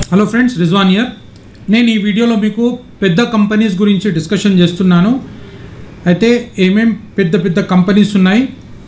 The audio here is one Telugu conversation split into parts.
హలో ఫ్రెండ్స్ రిజ్వాన్ ఇయర్ నేను ఈ వీడియోలో మీకు పెద్ద కంపెనీస్ గురించి డిస్కషన్ చేస్తున్నాను అయితే ఏమేం పెద్ద పెద్ద కంపెనీస్ ఉన్నాయి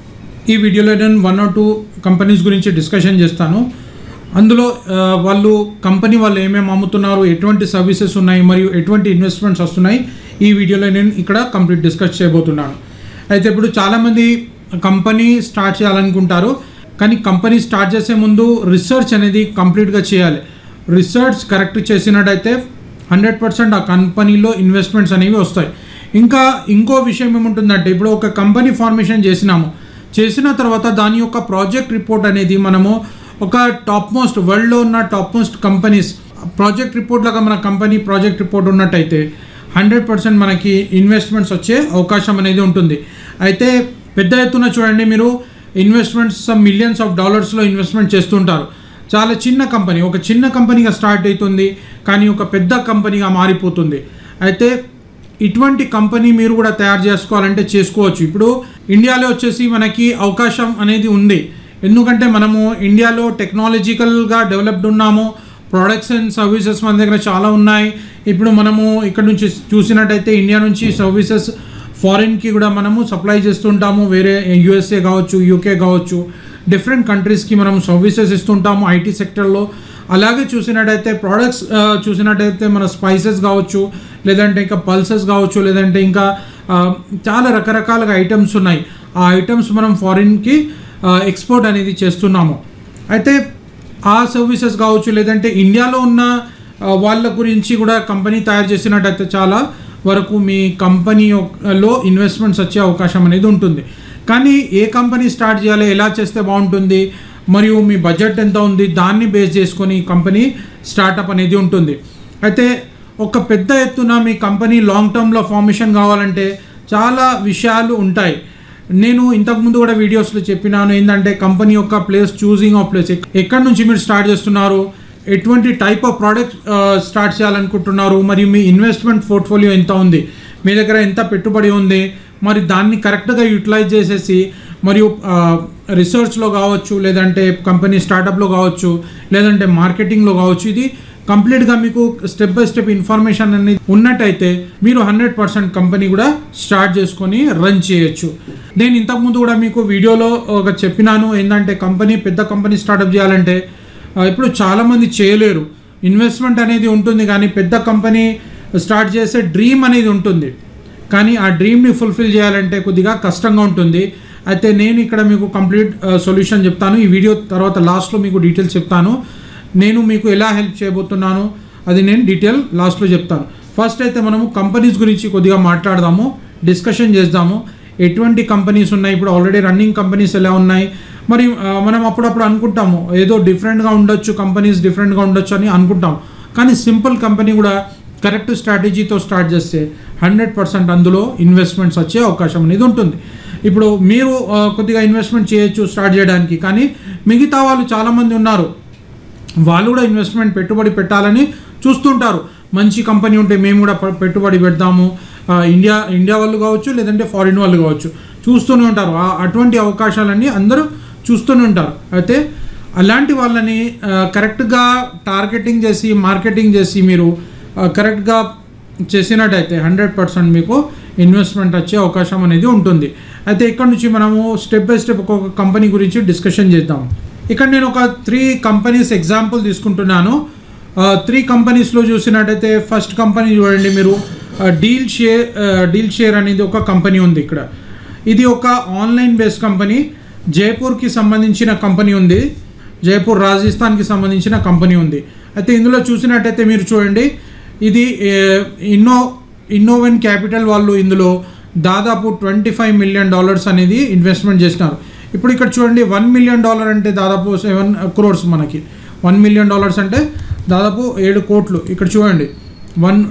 ఈ వీడియోలో నేను వన్ ఆర్ టూ కంపెనీస్ గురించి డిస్కషన్ చేస్తాను అందులో ఆ, వాళ్ళు కంపెనీ వాళ్ళు ఏమేమి అమ్ముతున్నారు ఎటువంటి సర్వీసెస్ ఉన్నాయి మరియు ఎటువంటి ఇన్వెస్ట్మెంట్స్ వస్తున్నాయి ఈ వీడియోలో నేను ఇక్కడ కంప్లీట్ డిస్కస్ చేయబోతున్నాను అయితే ఇప్పుడు చాలామంది కంపెనీ స్టార్ట్ చేయాలనుకుంటారు కానీ కంపెనీ స్టార్ట్ చేసే ముందు రీసెర్చ్ అనేది కంప్లీట్గా చేయాలి రీసెర్చ్ కరెక్ట్ చేసినట్టయితే హండ్రెడ్ పర్సెంట్ ఆ కంపెనీలో ఇన్వెస్ట్మెంట్స్ అనేవి వస్తాయి ఇంకా ఇంకో విషయం ఏముంటుందంటే ఇప్పుడు ఒక కంపెనీ ఫార్మేషన్ చేసినాము చేసిన తర్వాత దాని యొక్క ప్రాజెక్ట్ రిపోర్ట్ అనేది మనము ఒక టాప్ మోస్ట్ వరల్డ్లో ఉన్న top most companies project report లాగా మన కంపెనీ ప్రాజెక్ట్ రిపోర్ట్ ఉన్నట్టయితే హండ్రెడ్ పర్సెంట్ మనకి ఇన్వెస్ట్మెంట్స్ వచ్చే అవకాశం అనేది ఉంటుంది అయితే పెద్ద ఎత్తున చూడండి మీరు ఇన్వెస్ట్మెంట్స్ మిలియన్స్ ఆఫ్ డాలర్స్లో ఇన్వెస్ట్మెంట్ చేస్తుంటారు చాలా చిన్న కంపెనీ ఒక చిన్న కంపెనీగా స్టార్ట్ అవుతుంది కానీ ఒక పెద్ద కంపెనీగా మారిపోతుంది అయితే ఇటువంటి కంపెనీ మీరు కూడా తయారు చేసుకోవాలంటే చేసుకోవచ్చు ఇప్పుడు ఇండియాలో వచ్చేసి మనకి అవకాశం అనేది ఉంది ఎందుకంటే మనము ఇండియాలో టెక్నాలజికల్గా డెవలప్డ్ ఉన్నాము ప్రొడక్ట్స్ అండ్ సర్వీసెస్ మన దగ్గర చాలా ఉన్నాయి ఇప్పుడు మనము ఇక్కడ నుంచి చూసినట్టయితే ఇండియా నుంచి సర్వీసెస్ ఫారిన్కి కూడా మనము సప్లై చేస్తుంటాము వేరే యూఎస్ఏ కావచ్చు యూకే కావచ్చు డిఫరెంట్ కంట్రీస్కి మనం సర్వీసెస్ ఇస్తుంటాము ఐటీ సెక్టర్లో అలాగే చూసినట్టయితే ప్రోడక్ట్స్ చూసినట్టయితే మన స్పైసెస్ కావచ్చు లేదంటే ఇంకా పల్సెస్ కావచ్చు లేదంటే ఇంకా ఆ, చాలా రకరకాలుగా ఐటమ్స్ ఉన్నాయి ఆ ఐటమ్స్ మనం ఫారిన్కి ఎక్స్పోర్ట్ అనేది చేస్తున్నాము అయితే ఆ సర్వీసెస్ కావచ్చు లేదంటే ఇండియాలో ఉన్న ఆ, వాళ్ళ గురించి కూడా కంపెనీ తయారు చేసినట్టయితే చాలా వరకు మీ కంపెనీ యొక్క- లో ఇన్వెస్ట్మెంట్స్ వచ్చే అవకాశం అనేది ఉంటుంది కానీ ఏ కంపెనీ స్టార్ట్ చేయాలి ఎలా చేస్తే బాగుంటుంది మరియు మీ బడ్జెట్ ఎంత ఉంది దాన్ని బేస్ చేసుకొని కంపెనీ స్టార్టప్ అనేది ఉంటుంది అయితే ఒక పెద్ద ఎత్తున మీ కంపెనీ లాంగ్ టర్మ్లో ఫార్మేషన్ కావాలంటే చాలా విషయాలు ఉంటాయి నేను ఇంతకుముందు కూడా వీడియోస్లో చెప్పినాను ఏంటంటే కంపెనీ యొక్క ప్లేస్ చూసింగ్ ఆఫ్ ప్లేస్ ఎక్కడి నుంచి మీరు స్టార్ట్ చేస్తున్నారు ఎటువంటి టైప్ ఆఫ్ ప్రోడక్ట్ స్టార్ట్ చేయాలనుకుంటున్నారు మరియు మీ ఇన్వెస్ట్మెంట్ పోర్ట్ఫోలియో ఎంత ఉంది మీ దగ్గర ఎంత పెట్టుబడి ఉంది మరి దాన్ని కరెక్ట్గా యూటిలైజ్ చేసేసి మరియు రీసెర్చ్లో కావచ్చు లేదంటే కంపెనీ స్టార్టప్లో కావచ్చు లేదంటే మార్కెటింగ్లో కావచ్చు ఇది కంప్లీట్గా మీకు స్టెప్ బై స్టెప్ ఇన్ఫర్మేషన్ అనేది ఉన్నట్టయితే మీరు హండ్రెడ్ పర్సెంట్ కంపెనీ కూడా స్టార్ట్ చేసుకొని రన్ చేయొచ్చు నేను ఇంతకుముందు కూడా మీకు వీడియోలో ఒక చెప్పినాను ఏంటంటే కంపెనీ పెద్ద కంపెనీ స్టార్టప్ చేయాలంటే ఆ, ఇప్పుడు చాలామంది చేయలేరు ఇన్వెస్ట్మెంట్ అనేది ఉంటుంది కానీ పెద్ద కంపెనీ స్టార్ట్ చేసే డ్రీమ్ అనేది ఉంటుంది కానీ ఆ డ్రీమ్ని ఫుల్ఫిల్ చేయాలంటే కొద్దిగా కష్టంగా ఉంటుంది అయితే నేను ఇక్కడ మీకు కంప్లీట్ సొల్యూషన్ చెప్తాను ఈ వీడియో తర్వాత లాస్ట్లో మీకు డీటెయిల్స్ చెప్తాను నేను మీకు ఎలా హెల్ప్ చేయబోతున్నాను అది నేను డీటెయిల్ లాస్ట్లో చెప్తాను ఫస్ట్ అయితే మనము కంపెనీస్ గురించి కొద్దిగా మాట్లాడదాము డిస్కషన్ చేద్దాము ఎటువంటి కంపెనీస్ ఉన్నాయి ఇప్పుడు ఆల్రెడీ రన్నింగ్ కంపెనీస్ ఎలా ఉన్నాయి మరి ఆ, మనం అప్పుడప్పుడు అనుకుంటాము ఏదో డిఫరెంట్గా ఉండొచ్చు కంపెనీస్ డిఫరెంట్గా ఉండొచ్చు అని అనుకుంటాం కానీ సింపుల్ కంపెనీ కూడా కరెక్ట్ స్ట్రాటజీతో స్టార్ట్ చేస్తే హండ్రెడ్ పర్సెంట్ అందులో ఇన్వెస్ట్మెంట్స్ వచ్చే అవకాశం అనేది ఉంటుంది ఇప్పుడు మీరు ఆ, కొద్దిగా ఇన్వెస్ట్మెంట్ చేయొచ్చు స్టార్ట్ చేయడానికి కానీ మిగతా వాళ్ళు చాలామంది ఉన్నారు వాళ్ళు కూడా ఇన్వెస్ట్మెంట్ పెట్టుబడి పెట్టాలని చూస్తుంటారు మంచి కంపెనీ ఉంటే మేము కూడా ప- పెట్టుబడి పెడదాము ఆ, ఇండియా ఇండియా వాళ్ళు కావచ్చు లేదంటే ఫారిన్ వాళ్ళు కావచ్చు చూస్తూనే ఉంటారు ఆ- అటువంటి అవకాశాలన్నీ అందరూ చూస్తూనే ఉంటారు అయితే అలాంటి వాళ్ళని ఆ, కరెక్ట్గా టార్గెటింగ్ చేసి మార్కెటింగ్ చేసి మీరు ఆ, కరెక్ట్గా చేసినట్టయితే హండ్రెడ్ పర్సెంట్ మీకు ఇన్వెస్ట్మెంట్ వచ్చే అవకాశం అనేది ఉంటుంది అయితే ఇక్కడ నుంచి మనము స్టెప్ బై స్టెప్ ఒక్కొక్క కంపెనీ గురించి డిస్కషన్ చేద్దాం ఇక్కడ నేను ఒక త్రీ కంపెనీస్ ఎగ్జాంపుల్ తీసుకుంటున్నాను త్రీ కంపెనీస్లో చూసినట్టయితే ఫస్ట్ కంపెనీ చూడండి మీరు డీల్ షేర్ డీల్ షేర్ అనేది ఒక కంపెనీ ఉంది ఇక్కడ ఇది ఒక ఆన్లైన్ బేస్డ్ కంపెనీ జైపూర్కి సంబంధించిన కంపెనీ ఉంది జైపూర్ రాజస్థాన్కి సంబంధించిన కంపెనీ ఉంది అయితే ఇందులో చూసినట్టయితే మీరు చూడండి ఇది ఏ, ఇన్నో ఇన్నోవెన్ క్యాపిటల్ వాళ్ళు ఇందులో దాదాపు ట్వంటీ ఫైవ్ మిలియన్ డాలర్స్ అనేది ఇన్వెస్ట్మెంట్ చేసినారు ఇప్పుడు ఇక్కడ చూడండి వన్ మిలియన్ డాలర్ అంటే దాదాపు సెవెన్ క్రోర్స్ మనకి వన్ మిలియన్ డాలర్స్ అంటే దాదాపు ఏడు కోట్లు ఇక్కడ చూడండి వన్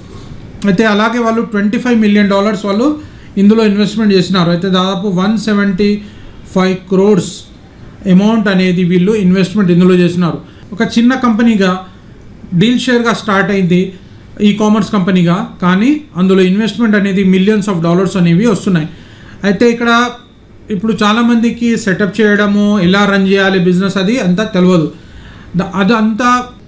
అయితే అలాగే వాళ్ళు ట్వంటీ ఫైవ్ మిలియన్ డాలర్స్ వాళ్ళు ఇందులో ఇన్వెస్ట్మెంట్ చేసినారు అయితే దాదాపు one seventy five crores amount అనేది వీళ్ళు ఇన్వెస్ట్మెంట్ ఇందులో చేసినారు ఒక చిన్న కంపెనీగా డీల్ షేర్గా స్టార్ట్ అయింది ఈ కామర్స్ కంపెనీగా కానీ అందులో ఇన్వెస్ట్మెంట్ అనేది మిలియన్స్ ఆఫ్ డాలర్స్ అనేవి వస్తున్నాయి అయితే ఇక్కడ ఇప్పుడు చాలామందికి సెటప్ చేయడము ఎలా రన్ చేయాలి బిజినెస్ అది అంతా తెలియదు ద- అదంతా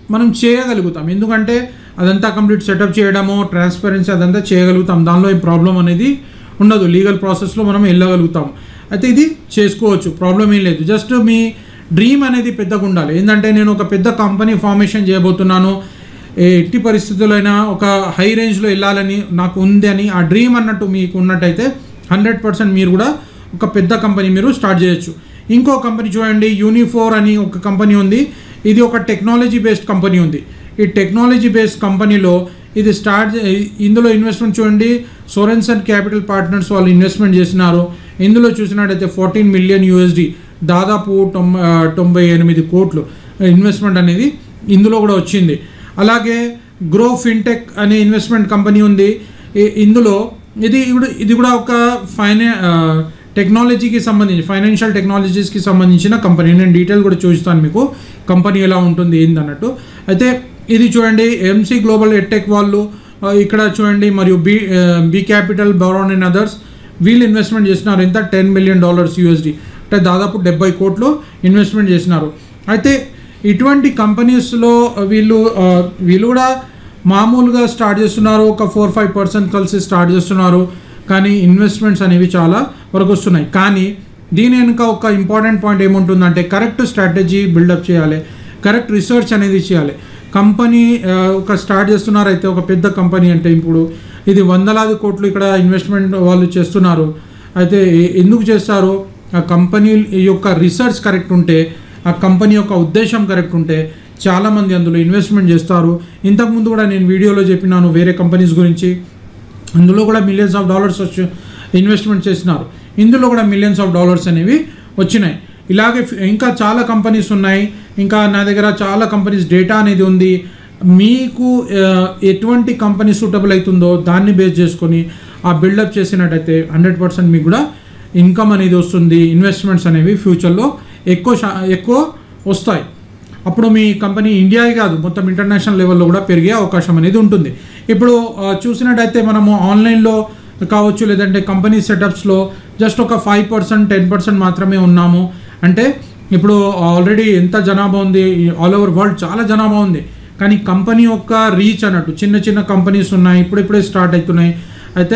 మనం చేయగలుగుతాం ఎందుకంటే అదంతా కంప్లీట్ సెటప్ చేయడము ట్రాన్స్పరెన్సీ అదంతా చేయగలుగుతాం దానిలో ఏం ప్రాబ్లం అనేది ఉండదు లీగల్ ప్రాసెస్లో మనం వెళ్ళగలుగుతాం అయితే ఇది చేసుకోవచ్చు ప్రాబ్లం ఏం లేదు జస్ట్ మీ డ్రీమ్ అనేది పెద్దగా ఉండాలి ఏంటంటే నేను ఒక పెద్ద కంపెనీ ఫార్మేషన్ చేయబోతున్నాను ఏ- ఎట్టి పరిస్థితులైనా ఒక హై రేంజ్లో వెళ్ళాలని నాకు ఉంది అని ఆ డ్రీమ్ అన్నట్టు మీకు ఉన్నట్టయితే హండ్రెడ్ పర్సెంట్ మీరు కూడా ఒక పెద్ద కంపెనీ మీరు స్టార్ట్ చేయొచ్చు ఇంకో కంపెనీ చూడండి యూనిఫోర్ అని ఒక కంపెనీ ఉంది ఇది ఒక టెక్నాలజీ బేస్డ్ కంపెనీ ఉంది ఈ టెక్నాలజీ బేస్డ్ కంపెనీలో ఇది స్టార్ట్ చే- ఇందులో ఇన్వెస్ట్మెంట్ చూడండి సోరెన్సన్ క్యాపిటల్ పార్ట్నర్స్ వాళ్ళు ఇన్వెస్ట్మెంట్ చేసినారు ఇందులో చూసినట్టయితే ఫోర్టీన్ మిలియన్ యూఎస్డి దాదాపు తొంభై తొంభై ఎనిమిది కోట్లు ఇన్వెస్ట్మెంట్ అనేది ఇందులో కూడా వచ్చింది అలాగే గ్రో ఫిన్టెక్ అనే ఇన్వెస్ట్మెంట్ కంపెనీ ఉంది ఈ- ఇందులో ఇది కూడా- ఇది కూడా ఒక ఫైనా టెక్నాలజీకి సంబంధించి ఫైనాన్షియల్ టెక్నాలజీస్కి సంబంధించిన కంపెనీ నేను డీటెయిల్ కూడా చూస్తాను మీకు కంపెనీ ఎలా ఉంటుంది ఏందన్నట్టు అయితే ఇది చూడండి ఎంసీ గ్లోబల్ ఎట్టెక్ వాళ్ళు ఆ, ఇక్కడ చూడండి మరియు బి బి క్యాపిటల్ బౌరాన్ అండ్ అదర్స్ వీళ్ళు ఇన్వెస్ట్మెంట్ చేసినారు ఎంత టెన్ మిలియన్ డాలర్స్ యూఎస్డి అంటే దాదాపు డెబ్బై కోట్లు ఇన్వెస్ట్మెంట్ చేసినారు అయితే ఇటువంటి కంపెనీస్లో వీళ్ళు ఆ, వీళ్ళు కూడా మామూలుగా స్టార్ట్ చేస్తున్నారు ఒక ఫోర్ ఫైవ్ పర్సెంట్ కలిసి స్టార్ట్ చేస్తున్నారు కానీ ఇన్వెస్ట్మెంట్స్ అనేవి చాలా వరకు వస్తున్నాయి కానీ దీని వెనుక ఒక ఇంపార్టెంట్ పాయింట్ ఏముంటుందంటే కరెక్ట్ స్ట్రాటజీ బిల్డప్ చేయాలి కరెక్ట్ రీసెర్చ్ అనేది చేయాలి కంపెనీ ఆ, ఒక స్టార్ట్ చేస్తున్నారు అయితే ఒక పెద్ద కంపెనీ అంటే ఇప్పుడు ఇది వందలాది కోట్లు ఇక్కడ ఇన్వెస్ట్మెంట్ వాళ్ళు చేస్తున్నారు అయితే ఎ- ఎందుకు చేస్తారు ఆ కంపెనీ యొక్క రీసెర్చ్ కరెక్ట్ ఉంటే ఆ కంపెనీ యొక్క ఉద్దేశం కరెక్ట్ ఉంటే చాలామంది అందులో ఇన్వెస్ట్మెంట్ చేస్తారు ఇంతకుముందు కూడా నేను వీడియోలో చెప్పినాను వేరే కంపెనీస్ గురించి అందులో కూడా మిలియన్స్ ఆఫ్ డాలర్స్ వచ్చి ఇన్వెస్ట్మెంట్ చేసినారు ఇందులో కూడా మిలియన్స్ ఆఫ్ డాలర్స్ అనేవి వచ్చినాయి ఇలాగే ఫి- ఇంకా చాలా కంపెనీస్ ఉన్నాయి ఇంకా నా దగ్గర చాలా కంపెనీస్ డేటా అనేది ఉంది మీకు ఆ, ఎటువంటి కంపెనీ సూటబుల్ అవుతుందో దాన్ని బేస్ చేసుకొని ఆ బిల్డప్ చేసినట్టయితే హండ్రెడ్ పర్సెంట్ మీకు కూడా ఇన్కమ్ అనేది వస్తుంది ఇన్వెస్ట్మెంట్స్ అనేవి ఫ్యూచర్లో ఎక్కువ శా- ఎక్కువ వస్తాయి అప్పుడు మీ కంపెనీ ఇండియాయే కాదు మొత్తం ఇంటర్నేషనల్ లెవెల్లో కూడా పెరిగే అవకాశం అనేది ఉంటుంది ఇప్పుడు ఆ, చూసినట్టయితే మనము ఆన్లైన్లో కావచ్చు లేదంటే కంపెనీ సెటప్స్లో జస్ట్ ఒక ఫైవ్ పర్సెంట్ టెన్ పర్సెంట్ మాత్రమే ఉన్నాము అంటే ఇప్పుడు ఆల్రెడీ ఎంత జనాభా ఉంది ఆల్ ఓవర్ వరల్డ్ చాలా జనాభా ఉంది కానీ కంపెనీ యొక్క రీచ్ అన్నట్టు చిన్న చిన్న కంపెనీస్ ఉన్నాయి ఇప్పుడిప్పుడే స్టార్ట్ అవుతున్నాయి అయితే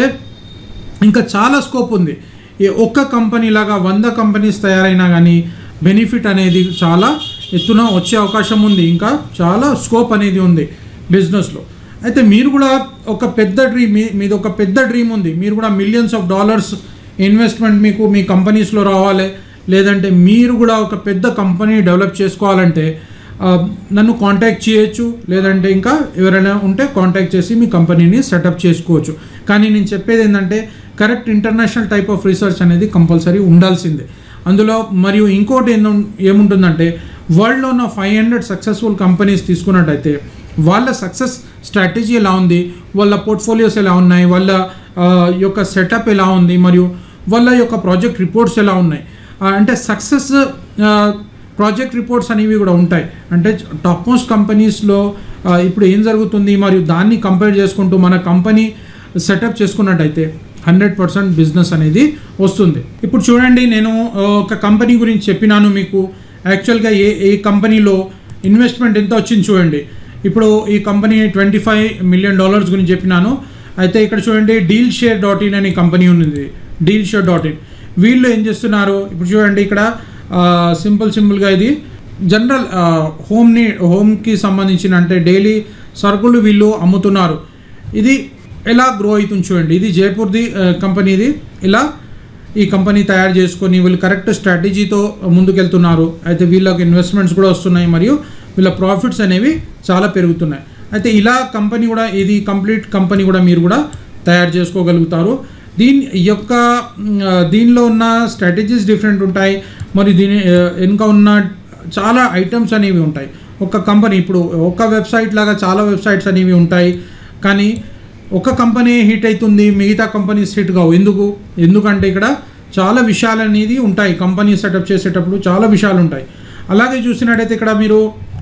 ఇంకా చాలా స్కోప్ ఉంది ఈ ఒక్క కంపెనీ లాగా వంద కంపెనీస్ తయారైనా కానీ బెనిఫిట్ అనేది చాలా ఎత్తున వచ్చే అవకాశం ఉంది ఇంకా చాలా స్కోప్ అనేది ఉంది బిజినెస్లో అయితే మీరు కూడా ఒక పెద్ద డ్రీమ్ మీ మీది ఒక పెద్ద డ్రీమ్ ఉంది మీరు కూడా మిలియన్స్ ఆఫ్ డాలర్స్ ఇన్వెస్ట్మెంట్ మీకు మీ కంపెనీస్లో రావాలి లేదంటే మీరు కూడా ఒక పెద్ద కంపెనీ డెవలప్ చేసుకోవాలంటే ఆ, నన్ను కాంటాక్ట్ చేయొచ్చు లేదంటే ఇంకా ఎవరైనా ఉంటే కాంటాక్ట్ చేసి మీ కంపెనీని సెటప్ చేసుకోవచ్చు కానీ నేను చెప్పేది ఏంటంటే correct international type of research అనేది కంపల్సరీ ఉండాల్సిందే అందులో మరియు ఇంకోటి ఏందో ఏముంటుందంటే వరల్డ్లో ఉన్న ఫైవ్ హండ్రెడ్ సక్సెస్ఫుల్ కంపెనీస్ తీసుకున్నట్టయితే వాళ్ళ సక్సెస్ స్ట్రాటజీ ఎలా ఉంది వాళ్ళ పోర్ట్ఫోలియోస్ ఎలా ఉన్నాయి వాళ్ళ ఆ, యొక్క సెటప్ ఎలా ఉంది మరియు వాళ్ళ యొక్క ప్రాజెక్ట్ రిపోర్ట్స్ ఎలా ఉన్నాయి ఆ, అంటే సక్సెస్ ప్రాజెక్ట్ రిపోర్ట్స్ అనేవి కూడా ఉంటాయి అంటే టాప్ మోస్ట్ కంపెనీస్లో ఇప్పుడు ఏం జరుగుతుంది మరియు దాన్ని కంపేర్ చేసుకుంటూ మన కంపెనీ సెటప్ చేసుకున్నట్టయితే హండ్రెడ్ పర్సెంట్ బిజినెస్ అనేది వస్తుంది ఇప్పుడు చూడండి నేను ఆ, ఒక కంపెనీ గురించి చెప్పినాను మీకు యాక్చువల్గా ఏ ఏ కంపెనీలో ఇన్వెస్ట్మెంట్ ఎంత వచ్చింది చూడండి ఇప్పుడు ఈ company twenty five million dollars గురించి చెప్పినాను అయితే ఇక్కడ చూడండి డీల్ షేర్ డాట్ ఇన్ అనే కంపెనీ ఉంది డీల్ షేర్ డాట్ ఇన్ వీళ్ళు ఏం చేస్తున్నారు ఇప్పుడు చూడండి ఇక్కడ సింపుల్ సింపుల్గా ఇది జనరల్ హోమ్ని హోమ్కి సంబంధించిన అంటే డైలీ సరుకులు వీళ్ళు అమ్ముతున్నారు ఇది ఎలా గ్రో అవుతుంది చూడండి ఇది జైపూర్ది కంపెనీది ఇలా ఈ కంపెనీ తయారు చేసుకొని వీళ్ళు కరెక్ట్ స్ట్రాటజీతో ముందుకెళ్తున్నారు అయితే వీళ్ళకి ఇన్వెస్ట్మెంట్స్ కూడా వస్తున్నాయి మరియు వీళ్ళ ప్రాఫిట్స్ అనేవి చాలా పెరుగుతున్నాయి అయితే ఇలా కంపెనీ కూడా ఇది కంప్లీట్ కంపెనీ కూడా మీరు కూడా తయారు చేసుకోగలుగుతారు దీని యొక్క మ్, ఆ, దీనిలో ఉన్న స్ట్రాటజీస్ డిఫరెంట్ ఉంటాయి మరి దీని ఆ, వెనుక ఉన్న చాలా ఐటమ్స్ అనేవి ఉంటాయి ఒక కంపెనీ ఇప్పుడు ఒక వెబ్సైట్ లాగా చాలా వెబ్సైట్స్ అనేవి ఉంటాయి కానీ ఒక కంపెనీ హిట్ అవుతుంది మిగతా కంపెనీస్ హిట్ కావు ఎందుకు ఎందుకంటే ఇక్కడ చాలా విషయాలు అనేది ఉంటాయి కంపెనీ సెటప్ చేసేటప్పుడు చాలా విషయాలు ఉంటాయి అలాగే చూసినట్టయితే ఇక్కడ మీరు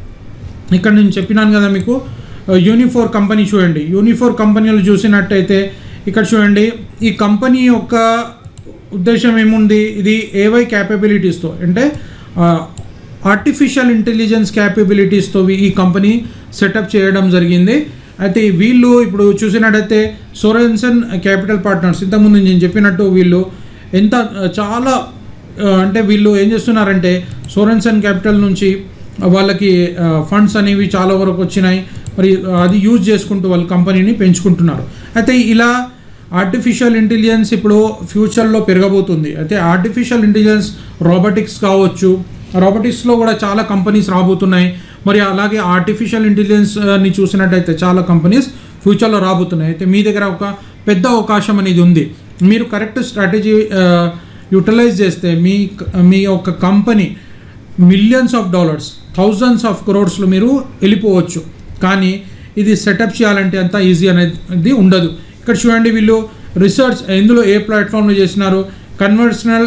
ఇక్కడ నేను చెప్పినాను కదా మీకు యూనిఫోర్ కంపెనీ చూడండి యూనిఫోర్ కంపెనీలు చూసినట్టయితే ఇక్కడ చూడండి ఈ కంపెనీ యొక్క ఉద్దేశం ఏముంది ఇది ఏవై క్యాపబిలిటీస్తో అంటే ఆర్టిఫిషియల్ ఇంటెలిజెన్స్ క్యాపబిలిటీస్తో ఈ కంపెనీ సెటప్ చేయడం జరిగింది అయితే వీళ్ళు ఇప్పుడు చూసినట్టయితే సోరెన్సన్ క్యాపిటల్ పార్ట్నర్స్ ఇంతకుముందు నేను చెప్పినట్టు వీళ్ళు ఎంత ఆ, చాలా ఆ, అంటే వీళ్ళు ఏం చేస్తున్నారంటే సోరెన్సన్ క్యాపిటల్ నుంచి వాళ్ళకి ఫండ్స్ అనేవి చాలా వరకు వచ్చినాయి మరి అది యూజ్ చేసుకుంటూ వాళ్ళ కంపెనీని పెంచుకుంటున్నారు అయితే ఇలా ఆర్టిఫిషియల్ ఇంటెలిజెన్స్ ఇప్పుడు ఫ్యూచర్లో పెరగబోతుంది అయితే ఆర్టిఫిషియల్ ఇంటెలిజెన్స్ రోబోటిక్స్ కావచ్చు రోబోటిక్స్లో కూడా చాలా కంపెనీస్ రాబోతున్నాయి మరి అలాగే ఆర్టిఫిషియల్ ఇంటెలిజెన్స్ని చూసినట్టయితే చాలా కంపెనీస్ ఫ్యూచర్లో రాబోతున్నాయి అయితే మీ దగ్గర ఒక పెద్ద అవకాశం అనేది ఉంది మీరు కరెక్ట్ స్ట్రాటజీ యూటిలైజ్ చేస్తే మీ మీ యొక్క company millions of dollars thousands of క్రోర్స్లో మీరు వెళ్ళిపోవచ్చు కానీ ఇది సెటప్ చేయాలంటే అంత ఈజీ అనేది ఉండదు ఇక్కడ చూడండి వీళ్ళు రీసెర్చ్ ఇందులో ఏ ప్లాట్ఫామ్లో చేసినారు కన్వర్షనల్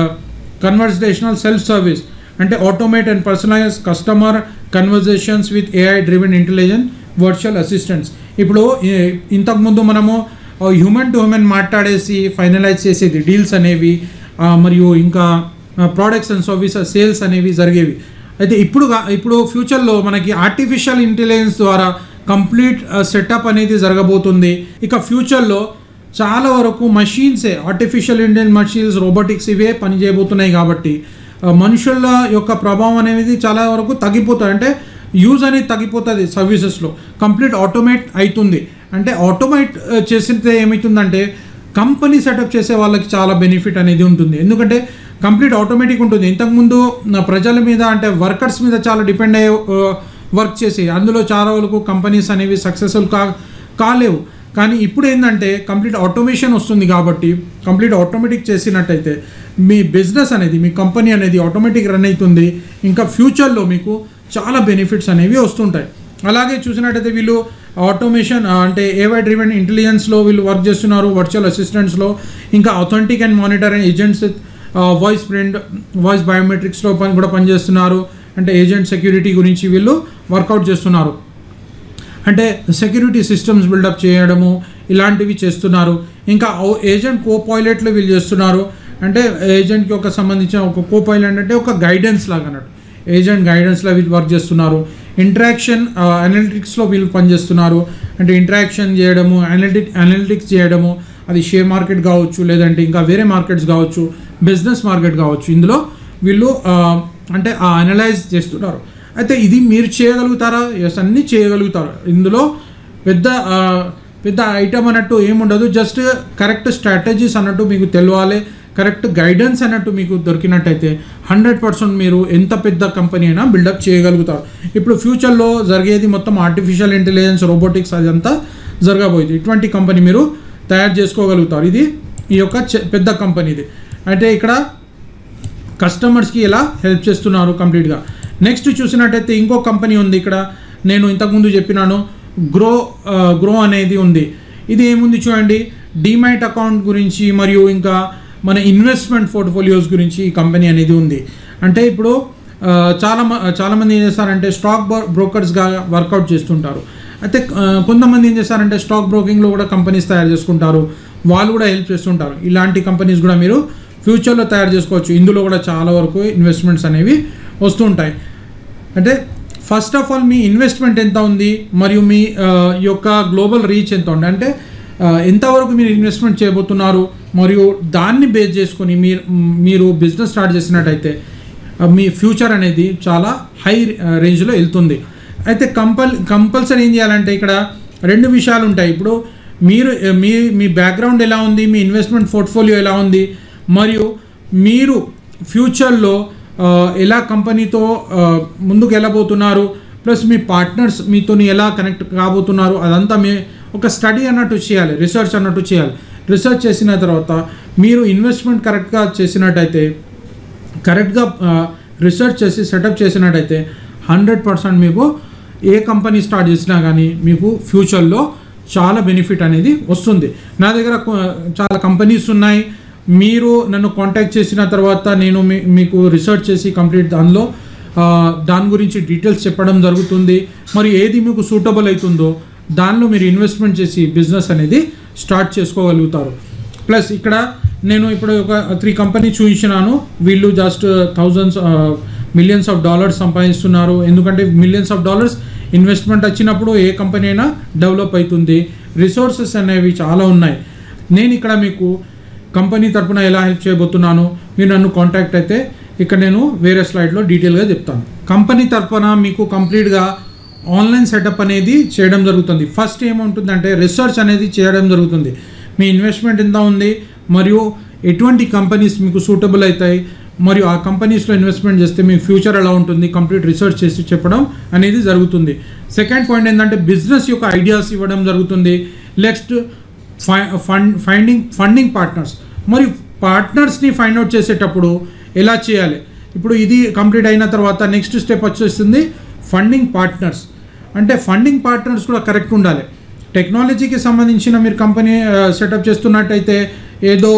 కన్వర్సేషనల్ సెల్ఫ్ సర్వీస్ అంటే automate and personalise customer conversations with AI driven intelligent virtual assistants ఇప్పుడు ఈ- ఇంతకుముందు మనము హ్యూమన్ టు హ్యూమన్ మాట్లాడేసి ఫైనలైజ్ చేసేది డీల్స్ అనేవి ఆ, మరియు ఇంకా ప్రోడక్ట్స్ అండ్ సర్వీసెస్ సేల్స్ అనేవి జరిగేవి అయితే ఇప్పుడు గా- ఇప్పుడు ఫ్యూచర్లో మనకి ఆర్టిఫిషియల్ ఇంటెలిజెన్స్ ద్వారా కంప్లీట్ సెటప్ అనేది జరగబోతుంది ఇక ఫ్యూచర్లో చాలా వరకు మషీన్సే ఆర్టిఫిషియల్ ఇంటెలిజెన్స్ మషీన్స్ రోబోటిక్స్ ఇవే పనిచేయబోతున్నాయి కాబట్టి ఆ, మనుషుల యొక్క ప్రభావం అనేది చాలా వరకు తగ్గిపోతుంది అంటే యూజ్ అనేది తగ్గిపోతుంది సర్వీసెస్లో కంప్లీట్ ఆటోమేట్ అవుతుంది అంటే ఆటోమేట్ చేసితే ఏమవుతుందంటే కంపెనీ సెటప్ చేసే వాళ్ళకి చాలా బెనిఫిట్ అనేది ఉంటుంది ఎందుకంటే కంప్లీట్ ఆటోమేటిక్ ఉంటుంది ఇంతకుముందు నా ప్రజల మీద అంటే వర్కర్స్ మీద చాలా డిపెండ్ అయ్యే వర్క్ చేసి అందులో చాలా వరకు కంపెనీస్ అనేవి సక్సెస్ఫుల్ కా కాలేవు కానీ ఇప్పుడు ఏంటంటే కంప్లీట్ ఆటోమేషన్ వస్తుంది కాబట్టి కంప్లీట్ ఆటోమేటిక్ చేసినట్టయితే మీ బిజినెస్ అనేది మీ కంపెనీ అనేది ఆటోమేటిక్ రన్ అవుతుంది ఇంకా ఫ్యూచర్లో మీకు చాలా బెనిఫిట్స్ అనేవి వస్తుంటాయి అలాగే చూసినట్టయితే వీళ్ళు ఆటోమేషన్ అంటే ఏవై డ్రివెన్ ఇంటెలిజెన్స్లో వీళ్ళు వర్క్ చేస్తున్నారు వర్చువల్ అసిస్టెంట్స్లో ఇంకా authentic and monitoring agents voice print voice బయోమెట్రిక్స్లో పని కూడా పనిచేస్తున్నారు అంటే ఏజెంట్ సెక్యూరిటీ గురించి వీళ్ళు వర్కౌట్ చేస్తున్నారు అంటే సెక్యూరిటీ సిస్టమ్స్ బిల్డప్ చేయడము ఇలాంటివి చేస్తున్నారు ఇంకా ఏజెంట్ కో పైలట్లు వీళ్ళు చేస్తున్నారు అంటే ఏజెంట్కి ఒక సంబంధించిన ఒక కో పైలట్ అంటే ఒక గైడెన్స్ లాగా అన్నట్టు ఏజెంట్ గైడెన్స్లో వీళ్ళు వర్క్ చేస్తున్నారు ఇంటరాక్షన్ అనలిటిక్స్లో వీళ్ళు పనిచేస్తున్నారు అంటే ఇంటరాక్షన్ చేయడము అనలిటిక్ అనలిటిక్స్ చేయడము అది షేర్ మార్కెట్ కావచ్చు లేదంటే ఇంకా వేరే మార్కెట్స్ కావచ్చు బిజినెస్ మార్కెట్ కావచ్చు ఇందులో వీళ్ళు ఆ, అంటే ఆ అనలైజ్ చేస్తున్నారు అయితే ఇది మీరు చేయగలుగుతారా ఎస్ అన్నీ చేయగలుగుతారు ఇందులో పెద్ద ఆ, పెద్ద ఐటమ్ అన్నట్టు ఏముండదు జస్ట్ కరెక్ట్ స్ట్రాటజీస్ అన్నట్టు మీకు తెలియాలి కరెక్ట్ గైడెన్స్ అన్నట్టు మీకు దొరికినట్టయితే హండ్రెడ్ పర్సెంట్ మీరు ఎంత పెద్ద కంపెనీ అయినా బిల్డప్ చేయగలుగుతారు ఇప్పుడు ఫ్యూచర్లో జరిగేది మొత్తం ఆర్టిఫిషియల్ ఇంటెలిజెన్స్ రోబోటిక్స్ అదంతా జరగబోయేది ఇటువంటి కంపెనీ మీరు తయారు చేసుకోగలుగుతారు ఇది ఈ యొక్క చె- పెద్ద కంపెనీ ఇది అయితే ఇక్కడ కస్టమర్స్కి ఎలా హెల్ప్ చేస్తున్నారు కంప్లీట్గా నెక్స్ట్ చూసినట్టయితే ఇంకో కంపెనీ ఉంది ఇక్కడ నేను ఇంతకుముందు చెప్పినాను గ్రో ఆ, గ్రో అనేది ఉంది ఇది ఏముంది చూడండి డిమైట్ అకౌంట్ గురించి మరియు ఇంకా మన ఇన్వెస్ట్మెంట్ పోర్ట్ఫోలియోస్ గురించి ఈ కంపెనీ అనేది ఉంది అంటే ఇప్పుడు ఆ, చాలా మ- చాలామంది ఏం చేస్తారంటే స్టాక్ బ్రోకర్స్గా వర్కౌట్ చేస్తుంటారు అయితే ఆ, కొంతమంది ఏం చేస్తారంటే స్టాక్ బ్రోకింగ్లో కూడా కంపెనీస్ తయారు చేసుకుంటారు వాళ్ళు కూడా హెల్ప్ చేస్తుంటారు ఇలాంటి కంపెనీస్ కూడా మీరు ఫ్యూచర్లో తయారు చేసుకోవచ్చు ఇందులో కూడా చాలా వరకు ఇన్వెస్ట్మెంట్స్ అనేవి వస్తుంటాయి అంటే ఫస్ట్ ఆఫ్ ఆల్ మీ ఇన్వెస్ట్మెంట్ ఎంత ఉంది మరియు మీ ఆ, యొక్క గ్లోబల్ రీచ్ ఎంత ఉంది అంటే ఆ, ఎంతవరకు మీరు ఇన్వెస్ట్మెంట్ చేయబోతున్నారు మరియు దాన్ని బేస్ చేసుకొని మీరు మీరు బిజినెస్ స్టార్ట్ చేసినట్టయితే ఆ, మీ ఫ్యూచర్ అనేది చాలా హై రేంజ్లో వెళ్తుంది అయితే కంపల్ కంపల్సరీ ఏం చేయాలంటే ఇక్కడ రెండు విషయాలు ఉంటాయి ఇప్పుడు మీరు మీ మీ బ్యాక్గ్రౌండ్ ఎలా ఉంది మీ ఇన్వెస్ట్మెంట్ పోర్ట్ఫోలియో ఎలా ఉంది మరియు మీరు ఫ్యూచర్లో ఆ, ఎలా కంపెనీతో ఆ, ముందుకు వెళ్ళబోతున్నారు ప్లస్ మీ పార్ట్నర్స్ మీతో ఎలా కనెక్ట్ కాబోతున్నారు అదంతా మీ ఒక స్టడీ అన్నట్టు చేయాలి రీసెర్చ్ అన్నట్టు చేయాలి రీసెర్చ్ చేసిన తర్వాత మీరు ఇన్వెస్ట్మెంట్ కరెక్ట్గా చేసినట్టయితే కరెక్ట్గా రీసెర్చ్ చేసి సెటప్ చేసినట్టయితే హండ్రెడ్ పర్సెంట్ మీకు ఏ కంపెనీ స్టార్ట్ చేసినా కానీ మీకు ఫ్యూచర్లో చాలా బెనిఫిట్ అనేది వస్తుంది నా దగ్గర కొ- చాలా కంపెనీస్ ఉన్నాయి మీరు నన్ను కాంటాక్ట్ చేసిన తర్వాత నేను మీ మీకు రీసెర్చ్ చేసి కంప్లీట్ దానిలో ఆ, దాని గురించి డీటెయిల్స్ చెప్పడం జరుగుతుంది మరి ఏది మీకు సూటబుల్ అవుతుందో దానిలో మీరు ఇన్వెస్ట్మెంట్ చేసి బిజినెస్ అనేది స్టార్ట్ చేసుకోగలుగుతారు ప్లస్ ఇక్కడ నేను ఇప్పుడు ఒక త్రీ కంపెనీ చూపించినాను వీళ్ళు just thousands millions of dollars సంపాదిస్తున్నారు ఎందుకంటే మిలియన్స్ ఆఫ్ డాలర్స్ ఇన్వెస్ట్మెంట్ వచ్చినప్పుడు ఏ కంపెనీ అయినా డెవలప్ అవుతుంది రిసోర్సెస్ అనేవి చాలా ఉన్నాయి నేను ఇక్కడ మీకు కంపెనీ తరపున ఎలా హెల్ప్ చేయబోతున్నాను మీరు నన్ను కాంటాక్ట్ అయితే ఇక్కడ నేను వేరే స్లైడ్లో డీటెయిల్గా చెప్తాను కంపెనీ తరపున మీకు కంప్లీట్గా ఆన్లైన్ సెటప్ అనేది చేయడం జరుగుతుంది ఫస్ట్ ఏముంటుందంటే రీసెర్చ్ అనేది చేయడం జరుగుతుంది మీ ఇన్వెస్ట్మెంట్ ఎంత ఉంది మరియు ఎటువంటి కంపెనీస్ మీకు సూటబుల్ అవుతాయి మరియు ఆ కంపెనీస్లో ఇన్వెస్ట్మెంట్ చేస్తే మీ ఫ్యూచర్ ఎలా ఉంటుంది కంప్లీట్ రీసెర్చ్ చేసి చెప్పడం అనేది జరుగుతుంది సెకండ్ పాయింట్ ఏంటంటే బిజినెస్ యొక్క ఐడియాస్ ఇవ్వడం జరుగుతుంది next fund finding funding partners మరియు పార్ట్నర్స్ని ఫైండ్ అవుట్ చేసేటప్పుడు ఎలా చేయాలి ఇప్పుడు ఇది కంప్లీట్ అయిన తర్వాత నెక్స్ట్ స్టెప్ వచ్చేస్తుంది ఫండింగ్ పార్ట్నర్స్ అంటే ఫండింగ్ పార్ట్నర్స్ కూడా కరెక్ట్ ఉండాలి టెక్నాలజీకి సంబంధించిన మీరు కంపెనీ సెటప్ చేస్తున్నట్టయితే ఏదో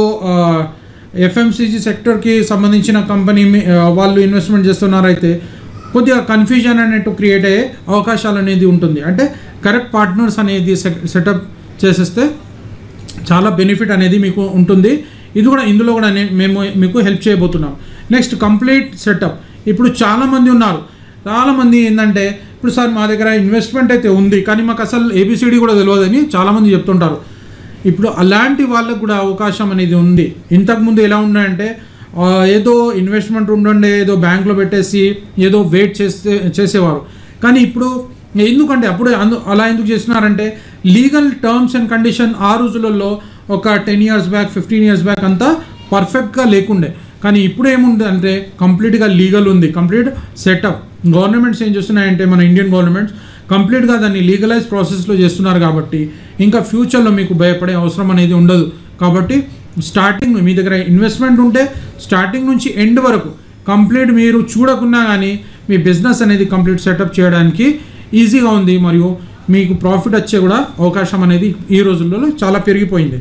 ఎఫ్ఎంసీజీ సెక్టర్కి సంబంధించిన కంపెనీ మీ- ఆ, వాళ్ళు ఇన్వెస్ట్మెంట్ చేస్తున్నారైతే కొద్దిగా కన్ఫ్యూజన్ అనేట్టు క్రియేట్ అయ్యే అవకాశాలు అనేది ఉంటుంది అంటే కరెక్ట్ పార్ట్నర్స్ అనేది సెటప్ చేసేస్తే చాలా బెనిఫిట్ అనేది మీకు ఉంటుంది ఇది కూడా ఇందులో కూడా నే- మేము మీకు హెల్ప్ చేయబోతున్నాం నెక్స్ట్ కంప్లీట్ సెటప్ ఇప్పుడు చాలామంది ఉన్నారు చాలామంది ఏంటంటే ఇప్పుడు సార్ మా దగ్గర ఇన్వెస్ట్మెంట్ అయితే ఉంది కానీ మాకు అసలు ఏబిసిడి కూడా తెలియదని చాలామంది చెప్తుంటారు ఇప్పుడు అలాంటి వాళ్ళకు కూడా అవకాశం అనేది ఉంది ఇంతకుముందు ఎలా ఉన్నాయంటే ఆ, ఏదో ఇన్వెస్ట్మెంట్ ఉండండి ఏదో బ్యాంక్లో పెట్టేసి ఏదో వెయిట్ చేస్తే చేసేవారు కానీ ఇప్పుడు ఎందుకంటే అప్పుడు అందు అలా ఎందుకు చేసినారంటే లీగల్ టర్మ్స్ అండ్ కండిషన్ ఆ రోజులలో ఒక ten years back fifteen years back అంతా పర్ఫెక్ట్గా లేకుండే కానీ ఇప్పుడు ఏముంది అంటే కంప్లీట్గా లీగల్ ఉంది కంప్లీట్ సెటప్ గవర్నమెంట్స్ ఏం చేస్తున్నాయంటే మన ఇండియన్ గవర్నమెంట్స్ కంప్లీట్గా దాన్ని లీగలైజ్ ప్రాసెస్లో చేస్తున్నారు కాబట్టి ఇంకా ఫ్యూచర్లో మీకు భయపడే అవసరం అనేది ఉండదు కాబట్టి స్టార్టింగ్ మీ దగ్గర ఇన్వెస్ట్మెంట్ ఉంటే స్టార్టింగ్ నుంచి ఎండ్ వరకు కంప్లీట్ మీరు చూడకున్నా కానీ మీ బిజినెస్ అనేది కంప్లీట్ సెటప్ చేయడానికి ఈజీగా ఉంది మరియు మీకు ప్రాఫిట్ వచ్చే కూడా అవకాశం అనేది ఈ రోజుల్లో చాలా పెరిగిపోయింది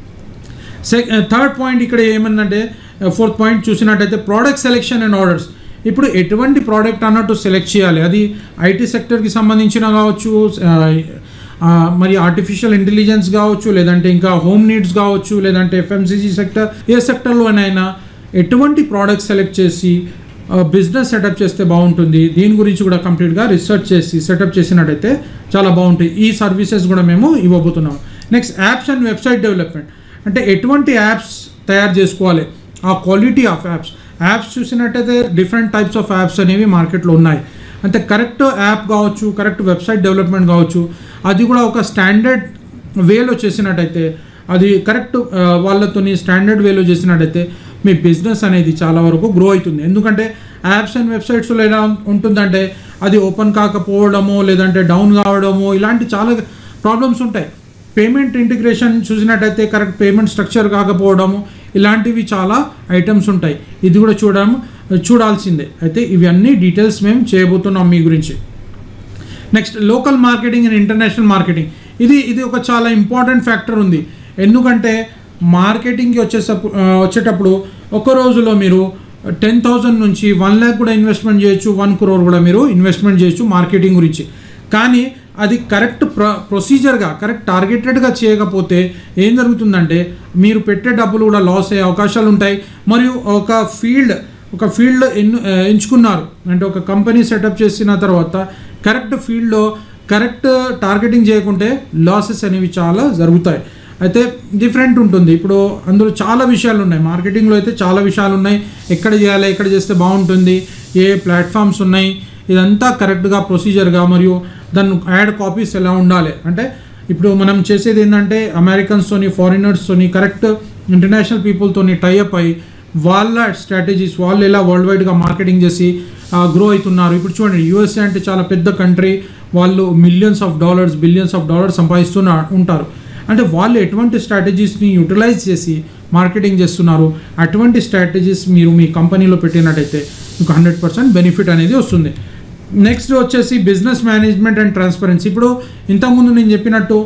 సె థర్డ్ పాయింట్ ఇక్కడ ఏమందంటే ఫోర్త్ పాయింట్ చూసినట్టయితే ప్రోడక్ట్ సెలెక్షన్ అండ్ ఆర్డర్స్ ఇప్పుడు ఎటువంటి ప్రోడక్ట్ అన్నట్టు సెలెక్ట్ చేయాలి అది ఐటీ సెక్టర్కి సంబంధించిన కావచ్చు ఆ, ఆ, మరి ఆర్టిఫిషియల్ ఇంటెలిజెన్స్ కావచ్చు లేదంటే ఇంకా హోమ్ నీడ్స్ కావచ్చు లేదంటే ఎఫ్ఎంసీజీ సెక్టర్ ఏ సెక్టర్లోనైనా ఎటువంటి ప్రోడక్ట్ సెలెక్ట్ చేసి బిజినెస్ సెటప్ చేస్తే బాగుంటుంది దీని గురించి కూడా కంప్లీట్గా రీసెర్చ్ చేసి సెటప్ చేసినట్టయితే చాలా బాగుంటుంది ఈ సర్వీసెస్ కూడా మేము ఇవ్వబోతున్నాం next apps and website development అంటే ఎటువంటి యాప్స్ తయారు చేసుకోవాలి ఆ క్వాలిటీ ఆఫ్ యాప్స్ యాప్స్ చూసినట్టయితే డిఫరెంట్ టైప్స్ ఆఫ్ యాప్స్ అనేవి మార్కెట్లో ఉన్నాయి అంటే కరెక్ట్ యాప్ కావచ్చు కరెక్ట్ వెబ్సైట్ డెవలప్మెంట్ కావచ్చు అది కూడా ఒక స్టాండర్డ్ వేలో చేసినట్టయితే అది కరెక్ట్ వాళ్ళతోని స్టాండర్డ్ వేలో చేసినట్టయితే మీ బిజినెస్ అనేది చాలా వరకు గ్రో అవుతుంది ఎందుకంటే యాప్స్ అండ్ వెబ్సైట్స్లో ఎలా ఉంటుందంటే అది ఓపెన్ కాకపోవడము లేదంటే డౌన్ కావడము ఇలాంటి చాలా ప్రాబ్లమ్స్ ఉంటాయి పేమెంట్ ఇంటిగ్రేషన్ చూసినట్టయితే కరెక్ట్ పేమెంట్ స్ట్రక్చర్ కాకపోవడము ఇలాంటివి చాలా ఐటమ్స్ ఉంటాయి ఇది కూడా చూడడం చూడాల్సిందే అయితే ఇవి అన్ని డీటెయిల్స్ మేము చేయబోతున్నాం మీ గురించి next local marketing and international marketing ఇది ఇది ఒక చాలా ఇంపార్టెంట్ ఫ్యాక్టర్ ఉంది ఎందుకంటే మార్కెటింగ్కి వచ్చేటప్పుడు వచ్చేటప్పుడు ఒక రోజులో మీరు టెన్ థౌజండ్ నుంచి వన్ ల్యాక్ కూడా ఇన్వెస్ట్మెంట్ చేయొచ్చు వన్ క్రోర్ కూడా మీరు ఇన్వెస్ట్మెంట్ చేయొచ్చు మార్కెటింగ్ గురించి కానీ అది కరెక్ట్ ప్ర ప్రొసీజర్గా కరెక్ట్ టార్గెటెడ్గా చేయకపోతే ఏం జరుగుతుందంటే మీరు పెట్టే డబ్బులు కూడా లాస్ అయ్యే అవకాశాలు ఉంటాయి మరియు ఒక ఫీల్డ్ ఒక ఫీల్డ్ ఎన్ను ఎంచుకున్నారు అంటే ఒక కంపెనీ సెటప్ చేసిన తర్వాత కరెక్ట్ ఫీల్డ్లో కరెక్ట్ టార్గెటింగ్ చేయకుంటే లాసెస్ అనేవి చాలా జరుగుతాయి అయితే డిఫరెంట్ ఉంటుంది ఇప్పుడు అందులో చాలా విషయాలు ఉన్నాయి మార్కెటింగ్లో అయితే చాలా విషయాలు ఉన్నాయి ఎక్కడ చేయాలి ఎక్కడ చేస్తే బాగుంటుంది ఏ ప్లాట్ఫామ్స్ ఉన్నాయి ఇదంతా కరెక్ట్గా ప్రొసీజర్గా మరియు దాని యాడ్ కాపీస్ ఎలా ఉండాలి అంటే ఇప్పుడు మనం చేసేది ఏంటంటే అమెరికన్స్తోని ఫారినర్స్తోని కరెక్ట్ ఇంటర్నేషనల్ పీపుల్తోని టైఅప్ అయ్యి వాళ్ళ స్ట్రాటజీస్ వాళ్ళు ఎలా వరల్డ్ వైడ్గా మార్కెటింగ్ చేసి గ్రో అవుతున్నారు ఇప్పుడు చూడండి యూఎస్ఏ అంటే చాలా పెద్ద కంట్రీ వాళ్ళు millions of dollars billions of dollars సంపాదిస్తున్న ఉంటారు అంటే వాళ్ళు ఎటువంటి స్ట్రాటజీస్ని యూటిలైజ్ చేసి మార్కెటింగ్ చేస్తున్నారు అటువంటి స్ట్రాటజీస్ మీరు మీ కంపెనీలో పెట్టినట్టయితే మీకు హండ్రెడ్ పర్సెంట్ బెనిఫిట్ అనేది వస్తుంది నెక్స్ట్ వచ్చేసి బిజినెస్ మేనేజ్మెంట్ అండ్ ట్రాన్స్పరెన్సీ ఇప్పుడు ఇంతకుముందు నేను చెప్పినట్టు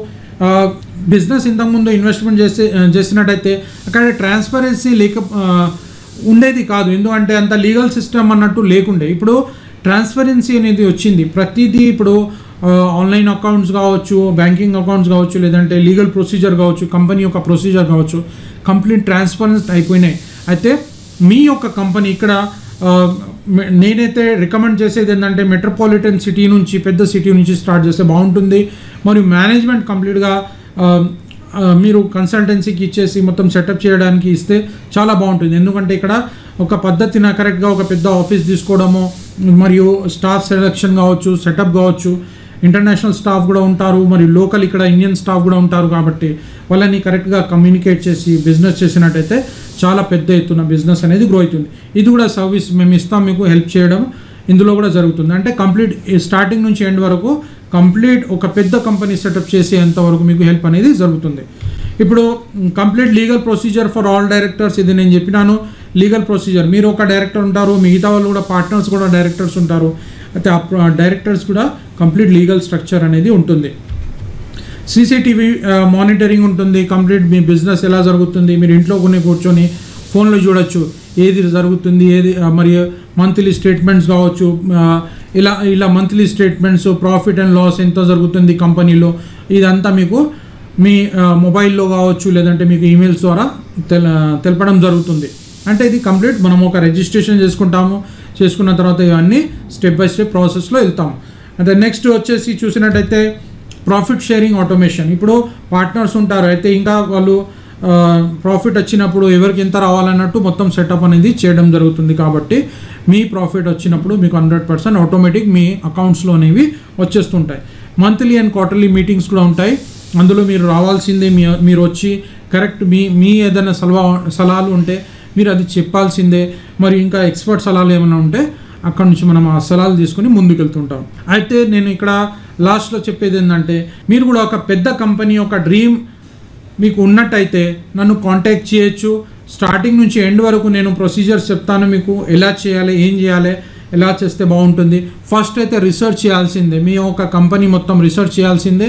బిజినెస్ ఇంతకుముందు ఇన్వెస్ట్మెంట్ చేసి చేసినట్టయితే అక్కడ ట్రాన్స్పరెన్సీ లేక ఆ, ఉండేది కాదు ఎందుకంటే అంత లీగల్ సిస్టమ్ అన్నట్టు లేకుండే ఇప్పుడు ట్రాన్స్పరెన్సీ అనేది వచ్చింది ప్రతిదీ ఇప్పుడు ఆన్లైన్ అకౌంట్స్ కావచ్చు బ్యాంకింగ్ అకౌంట్స్ కావచ్చు లేదంటే లీగల్ ప్రొసీజర్ కావచ్చు కంపెనీ యొక్క ప్రొసీజర్ కావచ్చు కంప్లీట్ ట్రాన్స్పరెన్స్ అయిపోయినాయి అయితే మీ యొక్క కంపెనీ ఇక్కడ ఆ, మె- నేనైతే రికమెండ్ చేసేది ఏంటంటే మెట్రోపాలిటన్ సిటీ నుంచి పెద్ద సిటీ నుంచి స్టార్ట్ చేస్తే బాగుంటుంది మరియు మేనేజ్మెంట్ కంప్లీట్గా ఆ, ఆ, మీరు కన్సల్టెన్సీకి ఇచ్చేసి మొత్తం సెటప్ చేయడానికి ఇస్తే చాలా బాగుంటుంది ఎందుకంటే ఇక్కడ ఒక పద్ధతిన కరెక్ట్గా ఒక పెద్ద ఆఫీస్ తీసుకోవడము మరియు స్టాఫ్ సెలెక్షన్ కావచ్చు సెటప్ కావచ్చు ఇంటర్నేషనల్ స్టాఫ్ కూడా ఉంటారు మరియు లోకల్ ఇక్కడ ఇండియన్ స్టాఫ్ కూడా ఉంటారు కాబట్టి వాళ్ళని కరెక్ట్గా కమ్యూనికేట్ చేసి బిజినెస్ చేసినట్టయితే చాలా పెద్ద ఎత్తున బిజినెస్ అనేది గ్రో అవుతుంది ఇది కూడా సర్వీస్ మేము ఇస్తాం మీకు హెల్ప్ చేయడం ఇందులో కూడా జరుగుతుంది అంటే కంప్లీట్ స్టార్టింగ్ నుంచి ఎండ్ వరకు కంప్లీట్ ఒక పెద్ద కంపెనీ సెటప్ చేసేంత వరకు మీకు హెల్ప్ అనేది జరుగుతుంది ఇప్పుడు complete legal procedure for all directors ఇది నేను చెప్పినాను లీగల్ ప్రొసీజర్ మీరు ఒక డైరెక్టర్ ఉంటారు మిగతా వాళ్ళు కూడా పార్ట్నర్స్ కూడా డైరెక్టర్స్ ఉంటారు అయితే ఆ డైరెక్టర్స్ కూడా కంప్లీట్ లీగల్ స్ట్రక్చర్ అనేది ఉంటుంది సీసీటీవీ మానిటరింగ్ ఉంటుంది కంప్లీట్ మీ బిజినెస్ ఎలా జరుగుతుంది మీరు ఇంట్లో కొన్ని కూర్చొని ఫోన్లో చూడొచ్చు ఏది జరుగుతుంది ఏది ఆ, మరియు మంత్లీ స్టేట్మెంట్స్ కావచ్చు ఆ, ఇలా ఇలా monthly statements profit and loss ఎంత జరుగుతుంది కంపెనీలో ఇదంతా మీకు మీ ఆ, మొబైల్లో కావచ్చు లేదంటే మీకు ఈమెయిల్స్ ద్వారా తెల తెలపడం జరుగుతుంది అంటే ఇది కంప్లీట్ మనం ఒక రిజిస్ట్రేషన్ చేసుకుంటాము చేసుకున్న తర్వాత ఇవన్నీ స్టెప్ బై స్టెప్ ప్రాసెస్లో వెళ్తాము అంటే నెక్స్ట్ వచ్చేసి చూసినట్టయితే ప్రాఫిట్ షేరింగ్ ఆటోమేషన్ ఇప్పుడు పార్ట్నర్స్ ఉంటారు అయితే ఇంకా వాళ్ళు ప్రాఫిట్ వచ్చినప్పుడు ఎవరికి ఎంత రావాలన్నట్టు మొత్తం సెటప్ అనేది చేయడం జరుగుతుంది కాబట్టి మీ ప్రాఫిట్ వచ్చినప్పుడు మీకు హండ్రెడ్ పర్సెంట్ ఆటోమేటిక్ మీ అకౌంట్స్లో అనేవి వచ్చేస్తుంటాయి మంత్లీ అండ్ క్వార్టర్లీ మీటింగ్స్ కూడా ఉంటాయి అందులో మీరు రావాల్సిందే మీ మీరు వచ్చి కరెక్ట్ మీ మీ ఏదైనా సలహా సలహాలు ఉంటే మీరు అది చెప్పాల్సిందే మరి ఇంకా ఎక్స్పర్ట్ సలహాలు ఏమైనా ఉంటే అక్కడ నుంచి మనం ఆ సలహాలు తీసుకుని ముందుకెళ్తుంటాం అయితే నేను ఇక్కడ లాస్ట్లో చెప్పేది ఏంటంటే మీరు కూడా ఒక పెద్ద కంపెనీ ఒక డ్రీమ్ మీకు ఉన్నట్టయితే నన్ను కాంటాక్ట్ చేయొచ్చు స్టార్టింగ్ నుంచి ఎండ్ వరకు నేను ప్రొసీజర్స్ చెప్తాను మీకు ఎలా చేయాలి ఏం చేయాలి ఎలా చేస్తే బాగుంటుంది ఫస్ట్ అయితే రీసెర్చ్ చేయాల్సిందే మీ ఒక కంపెనీ మొత్తం రీసెర్చ్ చేయాల్సిందే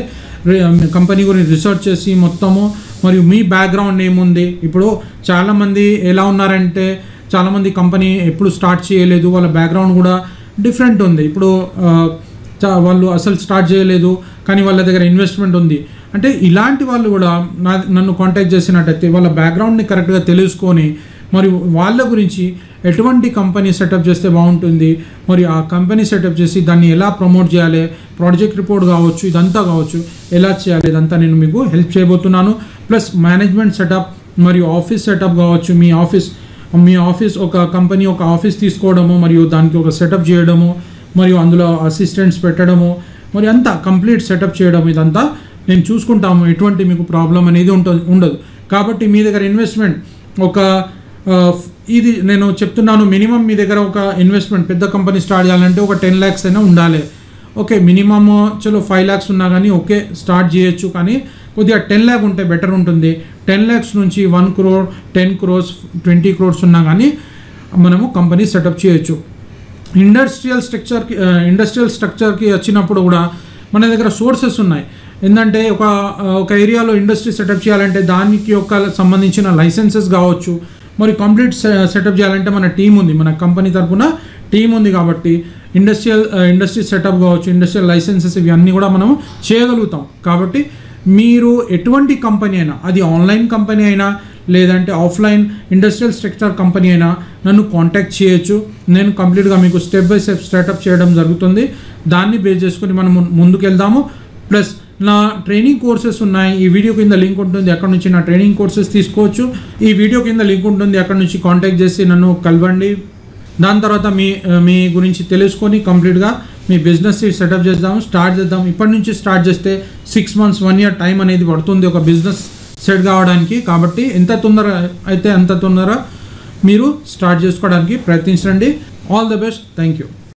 కంపెనీ గురించి రీసెర్చ్ చేసి మొత్తము మరియు మీ బ్యాక్గ్రౌండ్ ఏముంది ఇప్పుడు చాలామంది ఎలా ఉన్నారంటే చాలామంది కంపెనీ ఎప్పుడు స్టార్ట్ చేయలేదు వాళ్ళ బ్యాక్గ్రౌండ్ కూడా డిఫరెంట్ ఉంది ఇప్పుడు ఆ, చా- వాళ్ళు అసలు స్టార్ట్ చేయలేదు కానీ వాళ్ళ దగ్గర ఇన్వెస్ట్మెంట్ ఉంది అంటే ఇలాంటి వాళ్ళు కూడా నా నన్ను కాంటాక్ట్ చేసినట్టయితే వాళ్ళ బ్యాక్గ్రౌండ్ని కరెక్ట్గా తెలుసుకొని మరియు వాళ్ళ గురించి ఎటువంటి కంపెనీ సెటప్ చేస్తే బాగుంటుంది మరి ఆ కంపెనీ సెటప్ చేసి దాన్ని ఎలా ప్రమోట్ చేయాలి ప్రాజెక్ట్ రిపోర్ట్ కావచ్చు ఇదంతా కావచ్చు ఎలా చేయాలి ఇదంతా నేను మీకు హెల్ప్ చేయబోతున్నాను ప్లస్ మేనేజ్మెంట్ సెటప్ మరియు ఆఫీస్ సెటప్ కావచ్చు మీ ఆఫీస్ మీ ఆఫీస్ ఒక కంపెనీ ఒక ఆఫీస్ తీసుకోవడము మరియు దానికి ఒక సెటప్ చేయడము మరియు అందులో అసిస్టెంట్స్ పెట్టడము మరి అంతా కంప్లీట్ సెటప్ చేయడం ఇదంతా నేను చూసుకుంటాము ఎటువంటి మీకు ప్రాబ్లం అనేది ఉంటుంది ఉండదు కాబట్టి మీ దగ్గర ఇన్వెస్ట్మెంట్ ఒక ఆ, ఇది నేను చెప్తున్నాను మినిమం మీ దగ్గర ఒక ఇన్వెస్ట్మెంట్ పెద్ద కంపెనీ స్టార్ట్ చేయాలంటే ఒక టెన్ ల్యాక్స్ అయినా ఉండాలి ఓకే మినిమమ్ చలో ఫైవ్ ల్యాక్స్ ఉన్నా కానీ ఓకే స్టార్ట్ చేయొచ్చు కానీ కొద్దిగా టెన్ ల్యాక్ ఉంటే బెటర్ ఉంటుంది టెన్ ల్యాక్స్ నుంచి one crore ten crores twenty crores ఉన్నా కానీ మనము కంపెనీ సెటప్ చేయొచ్చు ఇండస్ట్రియల్ స్ట్రక్చర్కి ఇండస్ట్రియల్ స్ట్రక్చర్కి వచ్చినప్పుడు కూడా మన దగ్గర సోర్సెస్ ఉన్నాయి ఏంటంటే ఒక ఒక ఏరియాలో ఇండస్ట్రీ సెటప్ చేయాలంటే దానికి ఒక సంబంధించిన లైసెన్సెస్ కావచ్చు మరి కంప్లీట్ సెటప్ చేయాలంటే మన టీం ఉంది మన కంపెనీ తరపున టీం ఉంది కాబట్టి ఇండస్ట్రియల్ ఇండస్ట్రీ సెటప్ కావచ్చు ఇండస్ట్రియల్ లైసెన్సెస్ ఇవన్నీ కూడా మనం చేయగలుగుతాం కాబట్టి మీరు ఎటువంటి కంపెనీ అయినా అది ఆన్లైన్ కంపెనీ అయినా లేదంటే ఆఫ్లైన్ ఇండస్ట్రియల్ స్ట్రక్చర్ కంపెనీ అయినా నన్ను కాంటాక్ట్ చేయొచ్చు నేను కంప్లీట్గా మీకు స్టెప్ బై స్టెప్ స్టార్ట్అప్ చేయడం జరుగుతుంది దాన్ని బేస్ చేసుకుని మనం ము- ముందుకెళ్దాము ప్లస్ నా ట్రైనింగ్ కోర్సెస్ ఉన్నాయి ఈ వీడియో కింద లింక్ ఉంటుంది అక్కడ నుంచి నా ట్రైనింగ్ కోర్సెస్ తీసుకోవచ్చు ఈ వీడియో కింద లింక్ ఉంటుంది అక్కడ నుంచి కాంటాక్ట్ చేసి నన్ను కలవండి దాని తర్వాత మీ మీ గురించి తెలుసుకొని కంప్లీట్గా మీ బిజినెస్ సెటప్ చేద్దాం స్టార్ట్ చేద్దాం ఇప్పటి నుంచి స్టార్ట్ చేస్తే six months one year time అనేది పడుతుంది ఒక బిజినెస్ సెట్ కావడానికి కాబట్టి ఎంత తొందర అయితే అంత తొందర మీరు స్టార్ట్ చేసుకోవడానికి ప్రయత్నించండి all the best thank you